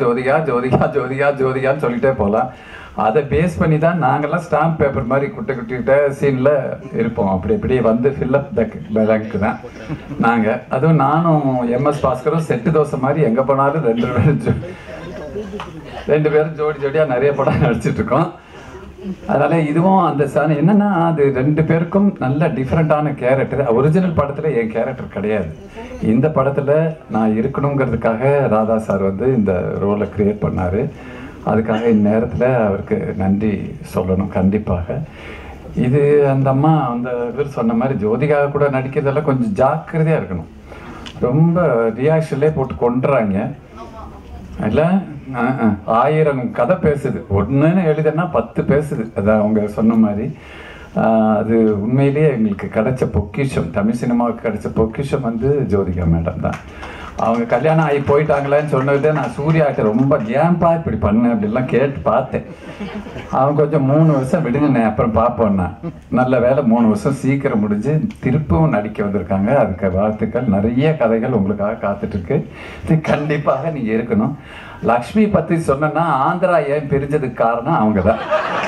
ஜோதிகா ஜோதிகா ஜோதிகா ஜோதிகான்னு சொல்லிட்டே போகலாம் அதை பேஸ் பண்ணி தான் நாங்கெல்லாம் ஸ்டாம்ப் பேப்பர் மாதிரி குட்டை குட்டிக்கிட்ட சீனில் இருப்போம் அப்படி இப்படி வந்து ஃபில்லப் த பேங்க் தான் நாங்கள் அதுவும் நானும் எம்எஸ் பாஸ்கரும் செட்டு தோசை மாதிரி எங்கே போனாலும் ரெண்டு பேரும் ஜோ- ரெண்டு பேரும் ஜோடி ஜோடியாக நிறைய படம் நடிச்சிட்டு இருக்கோம் அதனால இதுவும் அந்த சாணி என்னன்னா அது ரெண்டு பேருக்கும் நல்ல டிஃப்ரெண்டான கேரக்டர் ஒரிஜினல் படத்துல என் கேரக்டர் கிடையாது இந்த படத்துல நான் இருக்கணுங்கிறதுக்காக ராதா சார் வந்து இந்த ரோலை கிரியேட் பண்ணாரு அதுக்காக இந்நேரத்துல அவருக்கு நன்றி சொல்லணும் கண்டிப்பாக இது அந்த அம்மா அந்த இவர் சொன்ன மாதிரி ஜோதிகாக கூட நடிக்கிறதெல்லாம் கொஞ்சம் ஜாக்கிரதையா இருக்கணும் ரொம்ப ரியாக்ஷன்லேயே போட்டு கொண்டுறாங்க இல்ல அஹ், அஹ். ஆயிரம் கதை பேசுது ஒண்ணுன்னு எழுதுனா பத்து பேசுது அதான் அவங்க சொன்ன மாதிரி ஆஹ், அது உண்மையிலேயே எங்களுக்கு கிடைச்ச பொக்கிஷம் தமிழ் சினிமாவுக்கு கிடைச்ச பொக்கிஷம் வந்து ஜோதிகா மேடம் தான் அவங்க கல்யாணம் ஆகி போயிட்டாங்களேன்னு சொன்னது நான் சூர்யாட்ட ரொம்ப ஏன்பா இப்படி பண்ண அப்படிலாம் கேட்டு பார்த்தேன் அவங்க கொஞ்சம் மூணு வருஷம் விடுங்கண்ணே அப்புறம் பார்ப்போம்னா நல்ல வேலை மூணு வருஷம் சீக்கிரம் முடிஞ்சு திருப்பவும் நடிக்க வந்திருக்காங்க அதுக்கு வாழ்த்துக்கள் நிறைய கதைகள் உங்களுக்காக காத்துட்டு இருக்கு இது கண்டிப்பாக நீங்க இருக்கணும் லக்ஷ்மி பத்தி சொன்னா ஆந்திரா ஏன் பிரிஞ்சதுக்கு காரணம் அவங்க தான்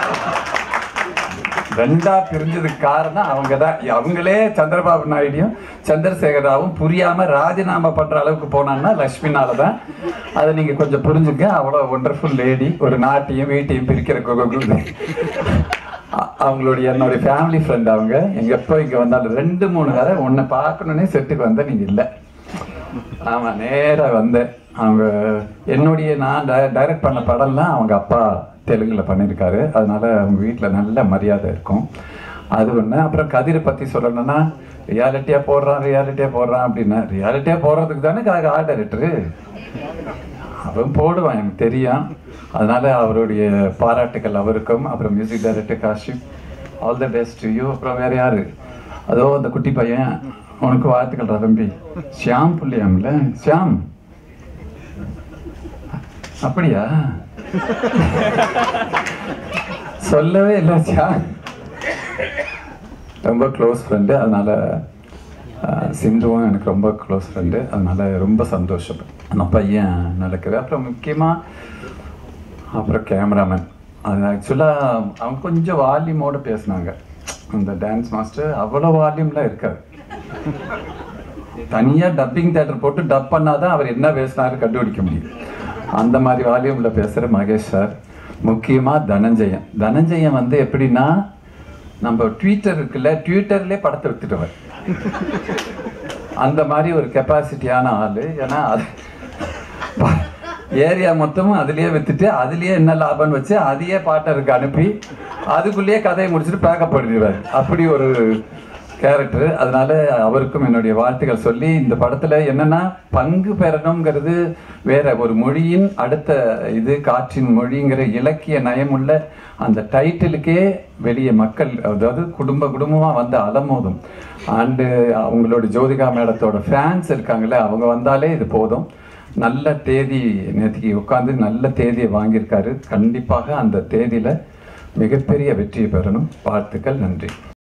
ரெண்டா பிரிஞ்சதுக்கு காரணம் அவங்க தான் அவங்களே சந்திரபாபு நாயுடியும் சந்திரசேகர் ராவும் புரியாம ராஜினாமா பண்ற அளவுக்கு போனான்னா லக்ஷ்மினால தான் அதை நீங்க கொஞ்சம் புரிஞ்சுங்க அவ்வளோ ஒண்டர்ஃபுல் லேடி ஒரு நாட்டையும் வீட்டையும் பிரிக்கிற குகு அ- அவங்களுடைய என்னுடைய ஃபேமிலி ஃப்ரெண்ட் அவங்க எங்க எப்போ இங்க வந்தாலும் ரெண்டு மூணு தடவை உன்னை பார்க்கணுன்னே செட்டுக்கு வந்த நீங்க இல்லை ஆமா நேரா வந்தேன் அவங்க என்னுடைய நான் டைரக்ட் பண்ண படம்லாம் அவங்க அப்பா தெலுங்குல பண்ணியிருக்காரு அதனால அவங்க வீட்டுல நல்ல மரியாதை இருக்கும் அது ஒண்ணு அப்புறம் கதிரை பத்தி சொல்லணும்னா ரியாலிட்டியா போடுறான் ரியாலிட்டியா போடுறான் அப்படின்னா ரியாலிட்டியா போடுறதுக்கு தானே ஆர்ட் டைரக்டரு அவன் போடுவான் எனக்கு தெரியும் அதனால அவருடைய பாராட்டுக்கள் அவருக்கும் அப்புறம் music director Kashif all the best you அப்புறம் வேற யாரு அதோ அந்த குட்டி பையன் உனக்கு வாழ்த்துக்கள் தம்பி ஷியாம் புள்ளியாம்ல ஷியாம் அப்படியா சொல்லவே இல்லை ஷியாம் ரொம்ப க்ளோஸ் ஃப்ரெண்டு அதனால ஆஹ், சிந்துவும் எனக்கு ரொம்ப க்ளோஸ் ஃப்ரெண்டு அதனால ரொம்ப சந்தோஷம் அந்த பையன் நடக்குது அப்புறம் முக்கியமாக அப்புறம் கேமராமேன் அது ஆக்சுவலாக அவங்க கொஞ்சம் வால்யூமோட பேசுனாங்க அந்த டான்ஸ் மாஸ்டர் அவ்வளோ வால்யூம்லாம் இருக்காது தனியாக டப்பிங் தேட்டர் போட்டு டப் பண்ணாதான் அவர் என்ன பேசினாரு கண்டுபிடிக்க முடியும் அந்த மாதிரி வால்யூம்ல பேசுகிற மகேஷ் சார் முக்கியமாக தனஞ்சயன் தனஞ்சயன் வந்து எப்படின்னா நம்ம ட்விட்டர் இருக்குல்ல ட்விட்டர்லேயே படத்தை வித்துட்டவர் அந்த மாதிரி ஒரு கெப்பாசிட்டியான ஆளு ஏன்னா அது ஏரியா மொத்தமும் அதுலயே வித்துட்டு அதுலயே என்ன லாபம்னு வச்சு அதையே பாட்டருக்கு அனுப்பி அதுக்குள்ளேயே கதையை முடிச்சுட்டு பேக்கப் பண்ணிடுவார் அப்படி ஒரு கேரக்டர் அதனால அவருக்கும் என்னுடைய வாழ்த்துக்கள் சொல்லி இந்த படத்துல என்னன்னா பங்கு பெறணுங்கிறது வேற ஒரு மொழியின் அடுத்த இது காற்றின் மொழிங்கிற இலக்கிய நயமுள்ள அந்த டைட்டிலுக்கே வெளியே மக்கள் அதாவது குடும்ப குடும்பமா வந்து அலமோதும் அண்டு அவங்களோட ஜோதிகா மேடத்தோட ஃபேன்ஸ் இருக்காங்களே அவங்க வந்தாலே இது போதும் நல்ல தேதி நேற்றுக்கு உட்காந்து நல்ல தேதியை வாங்கியிருக்காரு கண்டிப்பாக அந்த தேதியில மிகப்பெரிய வெற்றியை பெறணும் வாழ்த்துக்கள் நன்றி